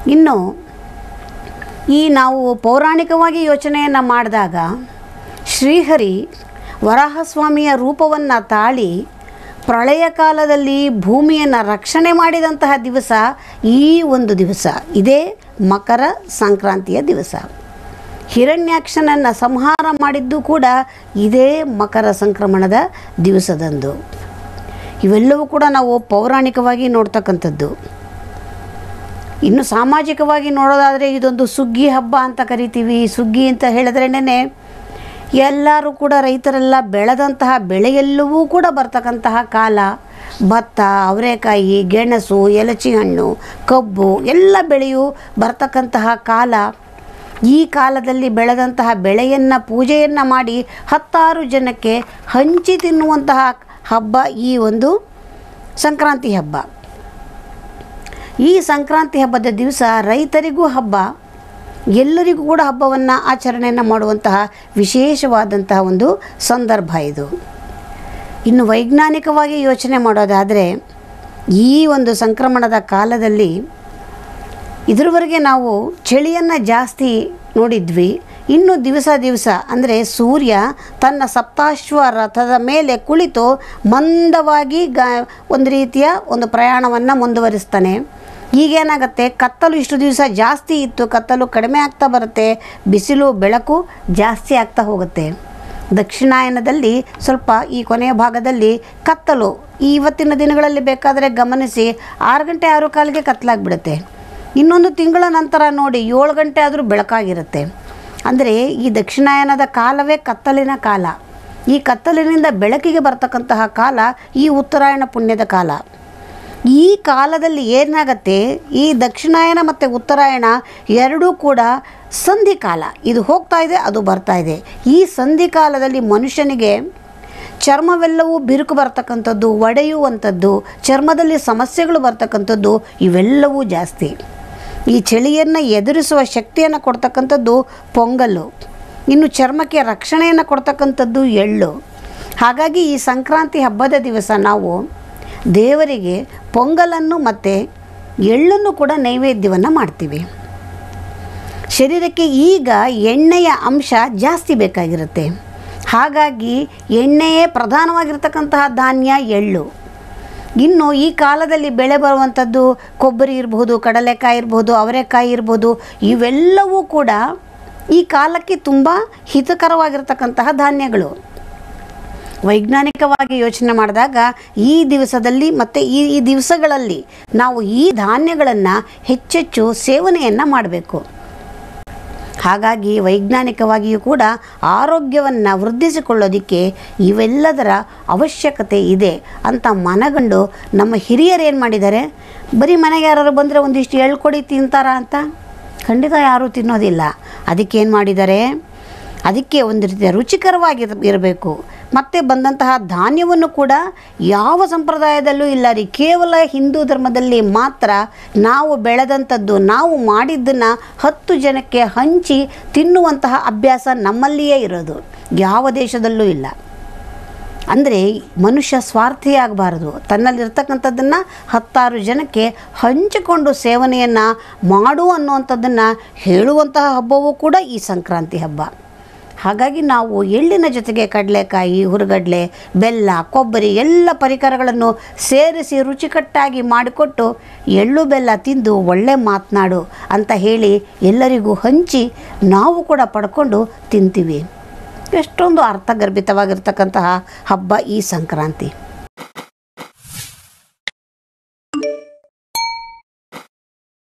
ಇನ್ನು ಈ ನಾವು ಪೌರಾಣಿಕವಾಗಿ ಯೋಚನೆಯನ್ನು ಮಾಡಿದಾಗ ಶ್ರೀಹರಿ ವರಾಹಸ್ವಾಮಿಯ ರೂಪವನ್ನು ತಾಳಿ ಪ್ರಳಯ ಕಾಲದಲ್ಲಿ ಭೂಮಿಯನ್ನು ರಕ್ಷಣೆ ಮಾಡಿದಂತಹ ದಿವಸ ಈ ಒಂದು ದಿವಸ ಇದೇ ಮಕರ ಸಂಕ್ರಾಂತಿಯ ದಿವಸ ಹಿರಣ್ಯಾಕ್ಷನನ್ನು ಸಂಹಾರ ಮಾಡಿದ್ದು ಕೂಡ ಇದೇ ಮಕರ ಸಂಕ್ರಮಣದ ದಿವಸದಂದು ಇವೆಲ್ಲವೂ ಕೂಡ ನಾವು ಪೌರಾಣಿಕವಾಗಿ ನೋಡ್ತಕ್ಕಂಥದ್ದು ಇನ್ನು ಸಾಮಾಜಿಕವಾಗಿ ನೋಡೋದಾದರೆ ಇದೊಂದು ಸುಗ್ಗಿ ಹಬ್ಬ ಅಂತ ಕರಿತೀವಿ ಸುಗ್ಗಿ ಅಂತ ಹೇಳಿದ್ರೇನೆ ಎಲ್ಲರೂ ಕೂಡ ರೈತರೆಲ್ಲ ಬೆಳೆದಂತಹ ಬೆಳೆಯೆಲ್ಲವೂ ಕೂಡ ಬರ್ತಕ್ಕಂತಹ ಕಾಲ ಭತ್ತ ಅವರೆಕಾಯಿ ಗೆಣಸು ಎಲಚಿ ಹಣ್ಣು ಕಬ್ಬು ಎಲ್ಲ ಬೆಳೆಯು ಬರ್ತಕ್ಕಂತಹ ಕಾಲ ಈ ಕಾಲದಲ್ಲಿ ಬೆಳೆದಂತಹ ಬೆಳೆಯನ್ನು ಪೂಜೆಯನ್ನು ಮಾಡಿ ಹತ್ತಾರು ಜನಕ್ಕೆ ಹಂಚಿ ತಿನ್ನುವಂತಹ ಹಬ್ಬ ಈ ಒಂದು ಸಂಕ್ರಾಂತಿ ಹಬ್ಬ ಈ ಸಂಕ್ರಾಂತಿ ಹಬ್ಬದ ದಿವಸ ರೈತರಿಗೂ ಹಬ್ಬ ಎಲ್ಲರಿಗೂ ಕೂಡ ಹಬ್ಬವನ್ನು ಆಚರಣೆಯನ್ನು ಮಾಡುವಂತಹ ವಿಶೇಷವಾದಂತಹ ಒಂದು ಸಂದರ್ಭ ಇದು ಇನ್ನು ವೈಜ್ಞಾನಿಕವಾಗಿ ಯೋಚನೆ ಮಾಡೋದಾದರೆ ಈ ಒಂದು ಸಂಕ್ರಮಣದ ಕಾಲದಲ್ಲಿ ಇದ್ರವರೆಗೆ ನಾವು ಚಳಿಯನ್ನು ಜಾಸ್ತಿ ನೋಡಿದ್ವಿ ಇನ್ನು ದಿವಸ ದಿವಸ ಅಂದರೆ ಸೂರ್ಯ ತನ್ನ ಸಪ್ತಾಶ್ವ ರಥದ ಮೇಲೆ ಕುಳಿತು ಮಂದವಾಗಿ ಗ ಒಂದು ರೀತಿಯ ಒಂದು ಪ್ರಯಾಣವನ್ನು ಮುಂದುವರಿಸ್ತಾನೆ ಈಗೇನಾಗುತ್ತೆ ಕತ್ತಲು ಇಷ್ಟು ದಿವಸ ಜಾಸ್ತಿ ಇತ್ತು ಕತ್ತಲು ಕಡಿಮೆ ಆಗ್ತಾ ಬರುತ್ತೆ ಬಿಸಿಲು ಬೆಳಕು ಜಾಸ್ತಿ ಆಗ್ತಾ ಹೋಗುತ್ತೆ ದಕ್ಷಿಣಾಯನದಲ್ಲಿ ಸ್ವಲ್ಪ ಈ ಕೊನೆಯ ಭಾಗದಲ್ಲಿ ಕತ್ತಲು ಇವತ್ತಿನ ದಿನಗಳಲ್ಲಿ ಬೇಕಾದರೆ ಗಮನಿಸಿ ಆರು ಗಂಟೆ ಆರು ಕಾಲಿಗೆ ಕತ್ತಲಾಗ್ಬಿಡುತ್ತೆ ಇನ್ನೊಂದು ತಿಂಗಳ ನಂತರ ನೋಡಿ ಏಳು ಗಂಟೆ ಆದರೂ ಬೆಳಕಾಗಿರುತ್ತೆ ಅಂದರೆ ಈ ದಕ್ಷಿಣಾಯನದ ಕಾಲವೇ ಕತ್ತಲಿನ ಕಾಲ ಈ ಕತ್ತಲಿನಿಂದ ಬೆಳಕಿಗೆ ಬರ್ತಕ್ಕಂತಹ ಕಾಲ ಈ ಉತ್ತರಾಯಣ ಪುಣ್ಯದ ಕಾಲ ಈ ಕಾಲದಲ್ಲಿ ಏನಾಗತ್ತೆ ಈ ದಕ್ಷಿಣಾಯನ ಮತ್ತು ಉತ್ತರಾಯಣ ಎರಡೂ ಕೂಡ ಸಂಧಿ ಕಾಲ ಇದು ಹೋಗ್ತಾ ಇದೆ ಅದು ಬರ್ತಾ ಇದೆ ಈ ಸಂಧಿ ಕಾಲದಲ್ಲಿ ಮನುಷ್ಯನಿಗೆ ಚರ್ಮವೆಲ್ಲವೂ ಬಿರುಕು ಬರ್ತಕ್ಕಂಥದ್ದು ಒಡೆಯುವಂಥದ್ದು ಚರ್ಮದಲ್ಲಿ ಸಮಸ್ಯೆಗಳು ಬರ್ತಕ್ಕಂಥದ್ದು ಇವೆಲ್ಲವೂ ಜಾಸ್ತಿ ಈ ಚಳಿಯನ್ನು ಎದುರಿಸುವ ಶಕ್ತಿಯನ್ನು ಕೊಡ್ತಕ್ಕಂಥದ್ದು ಪೊಂಗಲ್ಲು ಇನ್ನು ಚರ್ಮಕ್ಕೆ ರಕ್ಷಣೆಯನ್ನು ಕೊಡ್ತಕ್ಕಂಥದ್ದು ಎಳ್ಳು ಹಾಗಾಗಿ ಈ ಸಂಕ್ರಾಂತಿ ಹಬ್ಬದ ದಿವಸ ನಾವು ದೇವರಿಗೆ ಪೊಂಗಲನ್ನು ಮತ್ತು ಎಳ್ಳನ್ನು ಕೂಡ ನೈವೇದ್ಯವನ್ನು ಮಾಡ್ತೀವಿ ಶರೀರಕ್ಕೆ ಈಗ ಎಣ್ಣೆಯ ಅಂಶ ಜಾಸ್ತಿ ಬೇಕಾಗಿರುತ್ತೆ ಹಾಗಾಗಿ ಎಣ್ಣೆಯೇ ಪ್ರಧಾನವಾಗಿರ್ತಕ್ಕಂತಹ ಧಾನ್ಯ ಎಳ್ಳು ಇನ್ನು ಈ ಕಾಲದಲ್ಲಿ ಬೆಳೆ ಬರುವಂಥದ್ದು ಕೊಬ್ಬರಿ ಇರ್ಬೋದು ಕಡಲೆಕಾಯಿ ಇರ್ಬೋದು ಅವರೆಕಾಯಿ ಇರ್ಬೋದು ಇವೆಲ್ಲವೂ ಕೂಡ ಈ ಕಾಲಕ್ಕೆ ತುಂಬ ಹಿತಕರವಾಗಿರ್ತಕ್ಕಂತಹ ಧಾನ್ಯಗಳು ವೈಜ್ಞಾನಿಕವಾಗಿ ಯೋಚನೆ ಮಾಡಿದಾಗ ಈ ದಿವಸದಲ್ಲಿ ಮತ್ತು ಈ ಈ ದಿವಸಗಳಲ್ಲಿ ನಾವು ಈ ಧಾನ್ಯಗಳನ್ನು ಹೆಚ್ಚೆಚ್ಚು ಸೇವನೆಯನ್ನು ಮಾಡಬೇಕು ಹಾಗಾಗಿ ವೈಜ್ಞಾನಿಕವಾಗಿಯೂ ಕೂಡ ಆರೋಗ್ಯವನ್ನು ವೃದ್ಧಿಸಿಕೊಳ್ಳೋದಕ್ಕೆ ಇವೆಲ್ಲದರ ಅವಶ್ಯಕತೆ ಇದೆ ಅಂತ ಮನಗಂಡು ನಮ್ಮ ಹಿರಿಯರು ಏನು ಮಾಡಿದ್ದಾರೆ ಬರೀ ಮನೆಗೆ ಯಾರು ಬಂದರೆ ಒಂದಿಷ್ಟು ಎಳ್ಕೊಡಿ ತಿಂತಾರ ಅಂತ ಖಂಡಿತ ಯಾರೂ ತಿನ್ನೋದಿಲ್ಲ ಅದಕ್ಕೆ ಏನು ಮಾಡಿದ್ದಾರೆ ಅದಕ್ಕೆ ಒಂದು ರೀತಿಯ ರುಚಿಕರವಾಗಿ ಇರಬೇಕು ಮತ್ತು ಬಂದಂತಹ ಧಾನ್ಯವನ್ನು ಕೂಡ ಯಾವ ಸಂಪ್ರದಾಯದಲ್ಲೂ ಇಲ್ಲ ರೀ ಕೇವಲ ಹಿಂದೂ ಧರ್ಮದಲ್ಲಿ ಮಾತ್ರ ನಾವು ಬೆಳೆದಂಥದ್ದು ನಾವು ಮಾಡಿದ್ದನ್ನು ಹತ್ತು ಜನಕ್ಕೆ ಹಂಚಿ ತಿನ್ನುವಂತಹ ಅಭ್ಯಾಸ ನಮ್ಮಲ್ಲಿಯೇ ಇರೋದು ಯಾವ ದೇಶದಲ್ಲೂ ಇಲ್ಲ ಅಂದರೆ ಮನುಷ್ಯ ಸ್ವಾರ್ಥಿ ಆಗಬಾರ್ದು ತನ್ನಲ್ಲಿರ್ತಕ್ಕಂಥದ್ದನ್ನು ಹತ್ತಾರು ಜನಕ್ಕೆ ಹಂಚಿಕೊಂಡು ಸೇವನೆಯನ್ನು ಮಾಡು ಅನ್ನುವಂಥದ್ದನ್ನು ಹೇಳುವಂತಹ ಹಬ್ಬವೂ ಕೂಡ ಈ ಸಂಕ್ರಾಂತಿ ಹಬ್ಬ ಹಾಗಾಗಿ ನಾವು ಎಳ್ಳಿನ ಜೊತೆಗೆ ಕಡಲೆಕಾಯಿ ಹುರುಗಡ್ಲೆ ಬೆಲ್ಲ ಕೊಬ್ಬರಿ ಎಲ್ಲ ಪರಿಕರಗಳನ್ನು ಸೇರಿಸಿ ರುಚಿಕಟ್ಟಾಗಿ ಮಾಡಿಕೊಟ್ಟು ಎಳ್ಳು ಬೆಲ್ಲ ತಿಂದು ಒಳ್ಳೆ ಮಾತನಾಡು ಅಂತ ಹೇಳಿ ಎಲ್ಲರಿಗೂ ಹಂಚಿ ನಾವು ಕೂಡ ಪಡ್ಕೊಂಡು ತಿಂತೀವಿ ಎಷ್ಟೊಂದು ಅರ್ಥಗರ್ಭಿತವಾಗಿರ್ತಕ್ಕಂತಹ ಹಬ್ಬ ಈ ಸಂಕ್ರಾಂತಿ